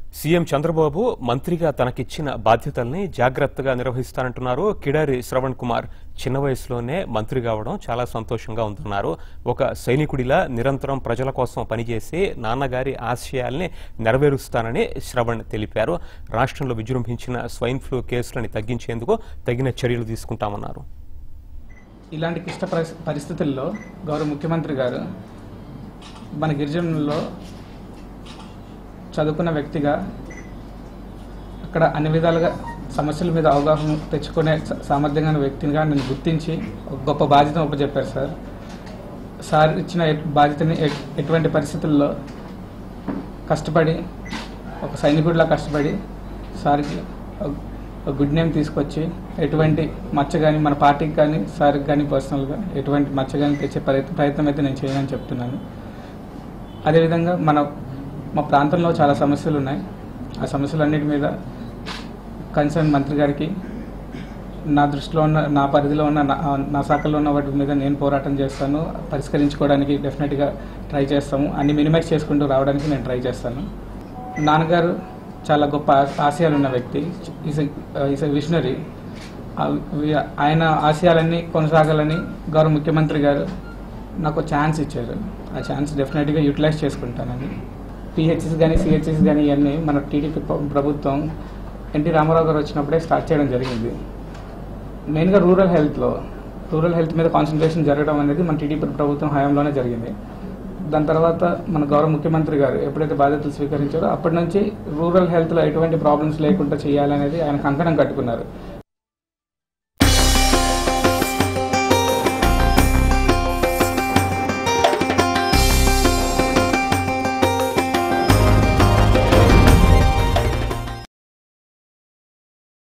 CM Chandrababu మంత్రిగా తనకిచ్చిన బాధ్యతల్ని జాగ్రత్తగా నిర్వహిస్తానంటున్నారు కిడారి శ్రవణ్ కుమార్ చిన్న వయసులోనే మంత్రి కావడం చాలా సంతోషంగా ఉంటున్నారు ఒక సైనికుడిలా నిరంతరం ప్రజల కోసం పనిచేసి నాన్నగారి ఆశయాల్ని నెరవేరుస్తానని శ్రవణ్ తెలిపారు రాష్ట్రంలో విజృంభించిన స్వైన్ ఫ్లూ కేసులని తగ్గించేందుకు తగిన చర్యలు తీసుకుంటామన్నారు ఇలాంటి క్లిష్ట పరిస్- పరిస్థితుల్లో గౌరవ ముఖ్యమంత్రి గారు మన గిరిజనుల్లో చదువుకున్న వ్యక్తిగా అక్కడ అన్ని విధాలుగా సమస్యల మీద అవగాహన తెచ్చుకునే స- సామర్థ్యం గల వ్యక్తిగా నేను గుర్తించి ఒక గొప్ప బాధ్యతను ఒప్పచెప్పారు సార్ సార్ ఇచ్చిన ఎ- బాధ్యతని ఎ- ఎటువంటి పరిస్థితుల్లో కష్టపడి ఒక సైనికుడిలా కష్టపడి సార్కి ఒక- ఒక గుడ్ నేమ్ తీసుకొచ్చి ఎటువంటి మచ్చ కానీ మన పార్టీకి కానీ సార్కి కానీ పర్సనల్గా ఎటువంటి మచ్చ కానీ తెచ్చే ప్రయత్నం ప్రయత్నం అయితే నేను చేయనని చెప్తున్నాను అదేవిధంగా మన మా ప్రాంతంలో చాలా సమస్యలు ఉన్నాయి ఆ సమస్యలన్నిటి మీద కన్సర్న్ మంత్రి గారికి నా దృష్టిలో ఉన్న నా పరిధిలో ఉన్న నా- నా శాఖలో ఉన్న వాటి మీద నేను పోరాటం చేస్తాను పరిష్కరించుకోవడానికి డెఫినెట్గా ట్రై చేస్తాము అన్ని మినిమైజ్ చేసుకుంటూ రావడానికి నేను ట్రై చేస్తాను నాన్నగారు చాలా గొప్ప ఆ- ఆశయాలు ఉన్న వ్యక్తి ఈజ్ ఈజ్ ఎ విషనరీ ఆయన ఆశయాలన్నీ కొనసాగాలని గౌరవ ముఖ్యమంత్రి గారు నాకు ఛాన్స్ ఇచ్చారు ఆ ఛాన్స్ డెఫినెట్గా యూటిలైజ్ చేసుకుంటానని పిహెచ్ఎస్ కానీ సిహెచ్ఎస్ కానీ ఇవన్నీ మన టీడీపీ ప్రభుత్వం ఎన్టీ రామారావు గారు వచ్చినప్పుడే స్టార్ట్ చేయడం జరిగింది మెయిన్గా రూరల్ హెల్త్లో రూరల్ హెల్త్ మీద కాన్సన్ట్రేషన్ జరగడం అనేది మన టీడీపీ ప్రభుత్వం హయాంలోనే జరిగింది దాని తర్వాత మన గౌరవ ముఖ్యమంత్రి గారు ఎప్పుడైతే బాధ్యతలు స్వీకరించారో అప్పటి నుంచి రూరల్ హెల్త్లో ఎటువంటి ప్రాబ్లమ్స్ లేకుండా చేయాలనేది ఆయన కంకణం కట్టుకున్నారు